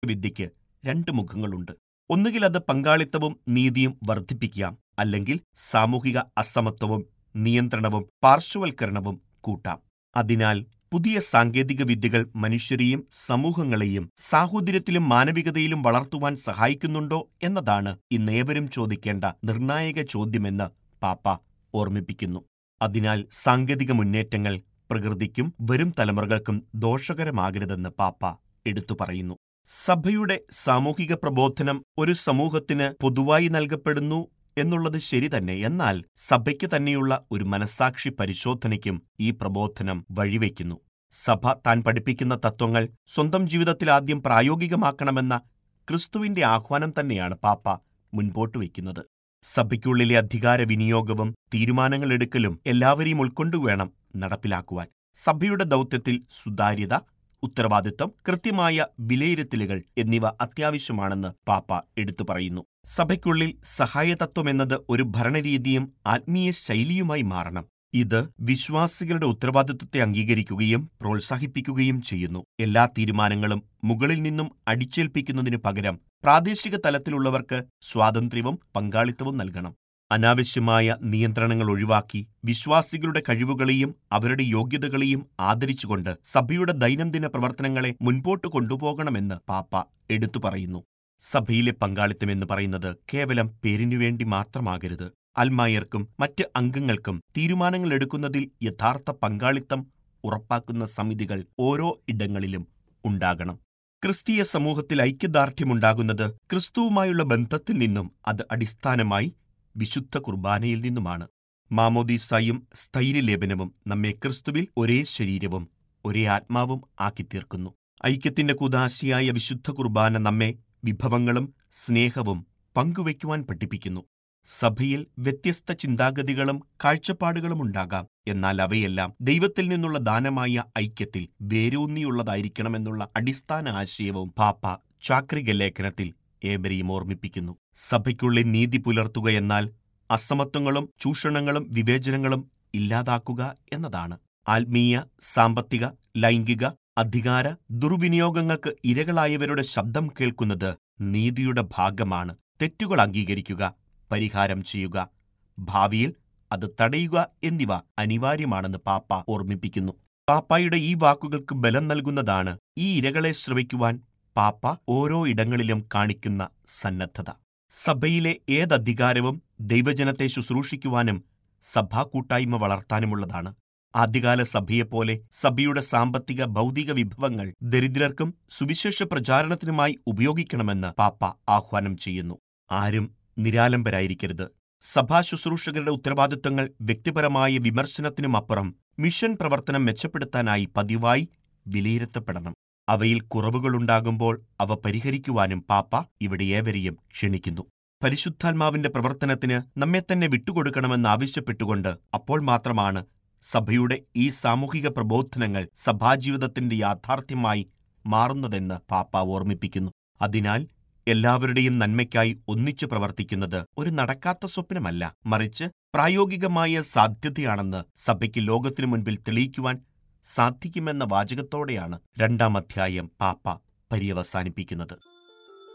വിദ്യയ്ക്ക് രണ്ട് മുഖങ്ങളുണ്ട് ഒന്നുകിൽ അത് പങ്കാളിത്തവും നീതിയും വർദ്ധിപ്പിക്കാം അല്ലെങ്കിൽ സാമൂഹിക അസമത്വവും നിയന്ത്രണവും പാർശ്വവൽക്കരണവും കൂട്ടാം അതിനാൽ പുതിയ സാങ്കേതിക വിദ്യകൾ മനുഷ്യരെയും സമൂഹങ്ങളെയും സാഹോദര്യത്തിലും മാനവികതയിലും വളർത്തുവാൻ സഹായിക്കുന്നുണ്ടോ എന്നതാണ് ഇന്നേവരും ചോദിക്കേണ്ട നിർണായക ചോദ്യമെന്ന് പാപ്പ ഓർമ്മിപ്പിക്കുന്നു അതിനാൽ സാങ്കേതിക മുന്നേറ്റങ്ങൾ പ്രകൃതിക്കും വരും തലമുറകൾക്കും ദോഷകരമാകരുതെന്ന് പാപ്പ എടുത്തു പറയുന്നു സഭയുടെ സാമൂഹിക പ്രബോധനം ഒരു സമൂഹത്തിന് പൊതുവായി നൽകപ്പെടുന്നു എന്നുള്ളത് ശരി തന്നെ എന്നാൽ സഭയ്ക്ക് തന്നെയുള്ള ഒരു മനസാക്ഷി പരിശോധനയ്ക്കും ഈ പ്രബോധനം വഴിവെക്കുന്നു സഭ താൻ പഠിപ്പിക്കുന്ന തത്വങ്ങൾ സ്വന്തം ജീവിതത്തിൽ ആദ്യം പ്രായോഗികമാക്കണമെന്ന ക്രിസ്തുവിന്റെ ആഹ്വാനം തന്നെയാണ് പാപ്പ മുൻപോട്ട് വയ്ക്കുന്നത് സഭയ്ക്കുള്ളിലെ അധികാര വിനിയോഗവും തീരുമാനങ്ങളെടുക്കലും എല്ലാവരെയും ഉൾക്കൊണ്ടുവേണം നടപ്പിലാക്കുവാൻ സഭയുടെ ദൗത്യത്തിൽ സുതാര്യത ഉത്തരവാദിത്വം കൃത്യമായ വിലയിരുത്തലുകൾ എന്നിവ അത്യാവശ്യമാണെന്ന് പാപ്പ എടുത്തു പറയുന്നു സഭയ്ക്കുള്ളിൽ സഹായതത്വം എന്നത് ഒരു ഭരണരീതിയും ആത്മീയ ശൈലിയുമായി മാറണം ഇത് വിശ്വാസികളുടെ ഉത്തരവാദിത്വത്തെ അംഗീകരിക്കുകയും പ്രോത്സാഹിപ്പിക്കുകയും ചെയ്യുന്നു എല്ലാ തീരുമാനങ്ങളും മുകളിൽ നിന്നും അടിച്ചേൽപ്പിക്കുന്നതിനു പകരം പ്രാദേശിക തലത്തിലുള്ളവർക്ക് സ്വാതന്ത്ര്യവും പങ്കാളിത്തവും നൽകണം അനാവശ്യമായ നിയന്ത്രണങ്ങൾ ഒഴിവാക്കി വിശ്വാസികളുടെ കഴിവുകളെയും അവരുടെ യോഗ്യതകളെയും ആദരിച്ചുകൊണ്ട് സഭയുടെ ദൈനംദിന പ്രവർത്തനങ്ങളെ മുൻപോട്ട് കൊണ്ടുപോകണമെന്ന് പാപ്പ എടുത്തു പറയുന്നു സഭയിലെ പങ്കാളിത്തം എന്ന് പറയുന്നത് കേവലം പേരിനു വേണ്ടി മാത്രമാകരുത് അൽമായർക്കും മറ്റ് അംഗങ്ങൾക്കും തീരുമാനങ്ങൾ എടുക്കുന്നതിൽ യഥാർത്ഥ പങ്കാളിത്തം ഉറപ്പാക്കുന്ന സമിതികൾ ഓരോ ഇടങ്ങളിലും ഉണ്ടാകണം ക്രിസ്തീയ സമൂഹത്തിൽ ഐക്യദാർഢ്യമുണ്ടാകുന്നത് ക്രിസ്തുവുമായുള്ള ബന്ധത്തിൽ നിന്നും അത് അടിസ്ഥാനമായി വിശുദ്ധ കുർബാനയിൽ നിന്നുമാണ് മാമോദീസായും സ്ഥൈര്യലേപനവും നമ്മെ ക്രിസ്തുവിൽ ഒരേ ശരീരവും ഒരേ ആത്മാവും ആക്കിത്തീർക്കുന്നു ഐക്യത്തിന്റെ കുദാശിയായ വിശുദ്ധ കുർബാന നമ്മെ വിഭവങ്ങളും സ്നേഹവും പങ്കുവയ്ക്കുവാൻ പഠിപ്പിക്കുന്നു സഭയിൽ വ്യത്യസ്ത ചിന്താഗതികളും കാഴ്ചപ്പാടുകളും ഉണ്ടാകാം എന്നാൽ അവയെല്ലാം ദൈവത്തിൽ നിന്നുള്ള ദാനമായ ഐക്യത്തിൽ വേരൂന്നിയുള്ളതായിരിക്കണമെന്നുള്ള അടിസ്ഥാന ആശയവും പാപ്പ ചാക്രിക ലേഖനത്തിൽ ഏവരെയും ഓർമ്മിപ്പിക്കുന്നു സഭയ്ക്കുള്ളിൽ നീതി പുലർത്തുക എന്നാൽ അസമത്വങ്ങളും ചൂഷണങ്ങളും വിവേചനങ്ങളും ഇല്ലാതാക്കുക എന്നതാണ് ആത്മീയ സാമ്പത്തിക ലൈംഗിക അധികാര ദുർവിനിയോഗങ്ങൾക്ക് ഇരകളായവരുടെ ശബ്ദം കേൾക്കുന്നത് നീതിയുടെ ഭാഗമാണ് തെറ്റുകൾ അംഗീകരിക്കുക പരിഹാരം ചെയ്യുക ഭാവിയിൽ അത് തടയുക എന്നിവ അനിവാര്യമാണെന്ന് പാപ്പ ഓർമ്മിപ്പിക്കുന്നു പാപ്പായുടെ ഈ വാക്കുകൾക്ക് ബലം നൽകുന്നതാണ് ഈ ഇരകളെ ശ്രവിക്കുവാൻ പാപ്പ ഓരോ ഇടങ്ങളിലും കാണിക്കുന്ന സന്നദ്ധത സഭയിലെ ഏതധികാരവും ദൈവജനത്തെ ശുശ്രൂഷിക്കുവാനും സഭാ കൂട്ടായ്മ വളർത്താനുമുള്ളതാണ് ആദ്യകാല സഭയെപ്പോലെ സഭയുടെ സാമ്പത്തിക ഭൗതിക വിഭവങ്ങൾ ദരിദ്രർക്കും സുവിശേഷ പ്രചാരണത്തിനുമായി ഉപയോഗിക്കണമെന്ന് പാപ്പ ആഹ്വാനം ചെയ്യുന്നു ആരും നിരാലംബരായിരിക്കരുത് സഭാ ശുശ്രൂഷകരുടെ ഉത്തരവാദിത്വങ്ങൾ വ്യക്തിപരമായ വിമർശനത്തിനുമപ്പുറം മിഷൻ പ്രവർത്തനം മെച്ചപ്പെടുത്താനായി പതിവായി വിലയിരുത്തപ്പെടണം അവയിൽ കുറവുകളുണ്ടാകുമ്പോൾ അവ പരിഹരിക്കുവാനും പാപ്പ ഇവിടെ ഏവരെയും ക്ഷണിക്കുന്നു പരിശുദ്ധാത്മാവിന്റെ പ്രവർത്തനത്തിന് നമ്മെ തന്നെ വിട്ടുകൊടുക്കണമെന്ന് ആവശ്യപ്പെട്ടുകൊണ്ട് അപ്പോൾ മാത്രമാണ് സഭയുടെ ഈ സാമൂഹിക പ്രബോധനങ്ങൾ സഭാജീവിതത്തിന്റെ യാഥാർത്ഥ്യമായി മാറുന്നതെന്ന് പാപ്പ ഓർമ്മിപ്പിക്കുന്നു അതിനാൽ എല്ലാവരുടെയും നന്മയ്ക്കായി ഒന്നിച്ചു പ്രവർത്തിക്കുന്നത് ഒരു നടക്കാത്ത സ്വപ്നമല്ല മറിച്ച് പ്രായോഗികമായ സാധ്യതയാണെന്ന് സഭയ്ക്ക് ലോകത്തിനു മുൻപിൽ തെളിയിക്കുവാൻ സാധിക്കുമെന്ന വാചകത്തോടെയാണ് രണ്ടാം അധ്യായം പാപ്പ പര്യവസാനിപ്പിക്കുന്നത്